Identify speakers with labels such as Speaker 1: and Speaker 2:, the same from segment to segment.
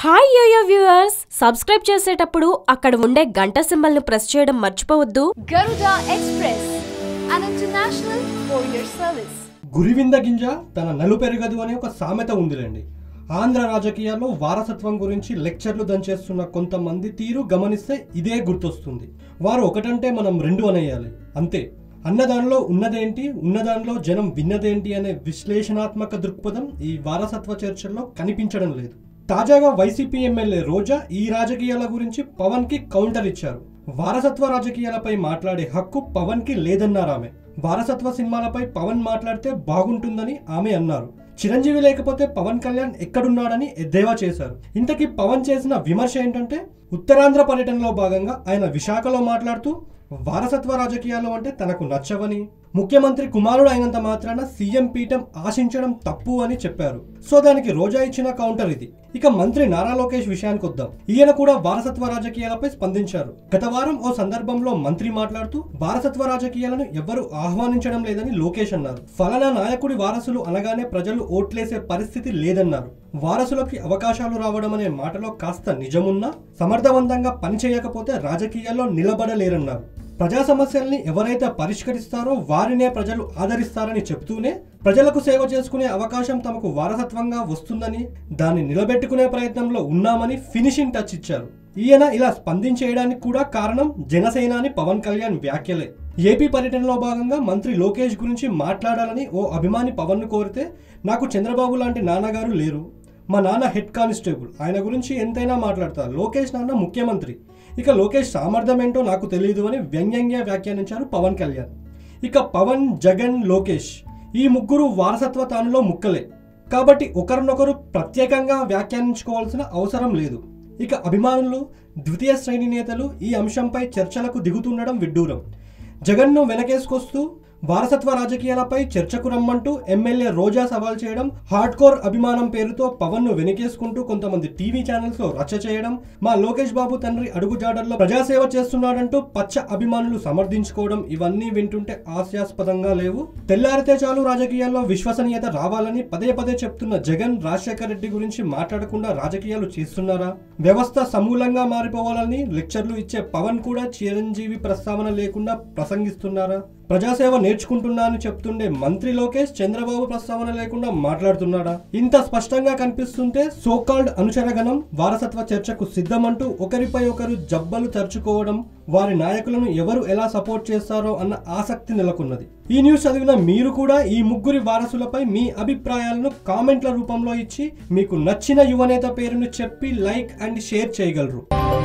Speaker 1: Hi yo-yo viewers subscribe చేసేటప్పుడు అక్కడ ఉండే గంట సింబల్ ను ప్రెస్ చేయడం మర్చిపోవద్దు
Speaker 2: Garuda Express, an international courier service.
Speaker 3: గురివింద గింజ తన నలుపెరగదు అనే ఒక సామెత ఉందిలేండి ఆంధ్ర రాజకీయాల్లో వారసత్వం గురించి లెక్చర్లు దంచేస్తున్న కొంతమంది తీరు గమనిస్తే ఇదే గుర్తొస్తుంది వారు ఒకటంటే మనం రెండు అనేయాలి అంతే అన్నదానిలో ఉన్నదేంటి ఉన్నదానిలో జనం విన్నదేంటి అనే విశ్లేషణాత్మక దృక్పథం ఈ వారసత్వ చర్చల్లో కనిపించడం లేదు తాజాగా వైసీపీ ఎమ్మెల్యే రోజా ఈ రాజకీయాల గురించి పవన్ కి కౌంటర్ ఇచ్చారు వారసత్వ రాజకీయాలపై మాట్లాడే హక్కు పవన్ కి లేదన్నారు ఆమె వారసత్వ సినిమాలపై పవన్ మాట్లాడితే బాగుంటుందని ఆమె అన్నారు చిరంజీవి లేకపోతే పవన్ కళ్యాణ్ ఎక్కడున్నాడని ఎద్దేవా చేశారు ఇంతకీ పవన్ చేసిన విమర్శ ఏంటంటే ఉత్తరాంధ్ర పర్యటనలో భాగంగా ఆయన విశాఖలో మాట్లాడుతూ వారసత్వ రాజకీయాలు అంటే తనకు నచ్చవని ముఖ్యమంత్రి కుమారుడు అయినంత మాత్రాన సీఎం పీఠం ఆశించడం తప్పు అని చెప్పారు సో దానికి రోజా ఇచ్చిన కౌంటర్ ఇది ఇక మంత్రి నారా లోకేష్ విషయానికి వద్దాం ఈయన కూడా వారసత్వ రాజకీయాలపై స్పందించారు గత వారం ఓ సందర్భంలో మంత్రి మాట్లాడుతూ వారసత్వ రాజకీయాలను ఎవ్వరూ ఆహ్వానించడం లేదని లోకేష్ అన్నారు ఫలానా నాయకుడి వారసులు అనగానే ప్రజలు ఓట్లేసే పరిస్థితి లేదన్నారు వారసులకి అవకాశాలు రావడం అనే మాటలో కాస్త నిజమున్నా సమర్థవంతంగా పనిచేయకపోతే రాజకీయాల్లో నిలబడలేరన్నారు ప్రజా సమస్యల్ని ఎవరైతే పరిష్కరిస్తారో వారినే ప్రజలు ఆదరిస్తారని చెబుతూనే ప్రజలకు సేవ చేసుకునే అవకాశం తమకు వారసత్వంగా వస్తుందని దాన్ని నిలబెట్టుకునే ప్రయత్నంలో ఉన్నామని ఫినిషింగ్ టచ్ ఇచ్చారు ఈయన ఇలా స్పందించేయడానికి కూడా కారణం జనసేనాని పవన్ కళ్యాణ్ వ్యాఖ్యలే ఏపీ పర్యటనలో భాగంగా మంత్రి లోకేష్ గురించి మాట్లాడాలని ఓ అభిమాని పవన్ను కోరితే నాకు చంద్రబాబు లాంటి నాన్నగారు లేరు మా నాన్న హెడ్ కానిస్టేబుల్ ఆయన గురించి ఎంతైనా మాట్లాడతారు లోకేష్ నాన్న ముఖ్యమంత్రి ఇక లోకేష్ సామర్థ్యం ఏంటో నాకు తెలియదు అని వ్యంగ్యంగా వ్యాఖ్యానించారు పవన్ కళ్యాణ్ ఇక పవన్ జగన్ లోకేష్ ఈ ముగ్గురు వారసత్వ తానులో ముక్కలే కాబట్టి ఒకరినొకరు ప్రత్యేకంగా వ్యాఖ్యానించుకోవాల్సిన అవసరం లేదు ఇక అభిమానులు ద్వితీయ శ్రేణి నేతలు ఈ అంశంపై చర్చలకు దిగుతుండడం విడ్డూరం జగన్ను వెనకేసుకొస్తూ వారసత్వ రాజకీయాలపై చర్చకు రమ్మంటూ ఎమ్మెల్యే రోజా సవాల్ చేయడం హార్డ్ కోర్ అభిమానం పేరుతో పవన్ ను వెనకేసుకుంటూ కొంతమంది టీవీ ఛానల్స్ లో రచ్చ చేయడం మా లోకేష్ బాబు తండ్రి అడుగుజాడల్లో ప్రజాసేవ చేస్తున్నాడంటూ పచ్చ అభిమానులు సమర్థించుకోవడం ఇవన్నీ వింటుంటే హాస్యాస్పదంగా లేవు తెల్లారితే చాలు రాజకీయాల్లో విశ్వసనీయత రావాలని పదే పదే చెప్తున్న జగన్ రాజశేఖర్ రెడ్డి గురించి మాట్లాడకుండా రాజకీయాలు చేస్తున్నారా వ్యవస్థ సమూలంగా మారిపోవాలని లెక్చర్లు ఇచ్చే పవన్ కూడా చిరంజీవి ప్రస్తావన లేకుండా ప్రసంగిస్తున్నారా ప్రజాసేవ నేర్చుకుంటున్నా అని చెప్తుండే మంత్రి లోకేష్ చంద్రబాబు ప్రస్తావన లేకుండా మాట్లాడుతున్నాడా ఇంత స్పష్టంగా కనిపిస్తుంటే సోకాల్డ్ అనుచరగణం వారసత్వ చర్చకు సిద్ధమంటూ ఒకరిపై ఒకరు జబ్బలు తరుచుకోవడం వారి నాయకులను ఎవరు ఎలా సపోర్ట్ చేస్తారో అన్న ఆసక్తి నెలకొన్నది ఈ న్యూస్ చదివిన మీరు కూడా ఈ ముగ్గురి వారసులపై మీ అభిప్రాయాలను కామెంట్ల రూపంలో ఇచ్చి మీకు నచ్చిన యువనేత పేరును చెప్పి లైక్ అండ్ షేర్ చేయగలరు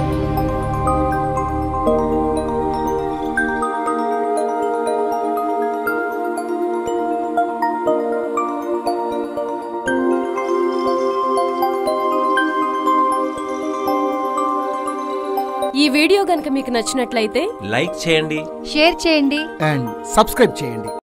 Speaker 1: ఈ వీడియో గనుక మీకు నచ్చినట్లయితే
Speaker 4: లైక్ చేయండి
Speaker 2: షేర్ చేయండి
Speaker 5: అండ్ సబ్స్క్రైబ్ చేయండి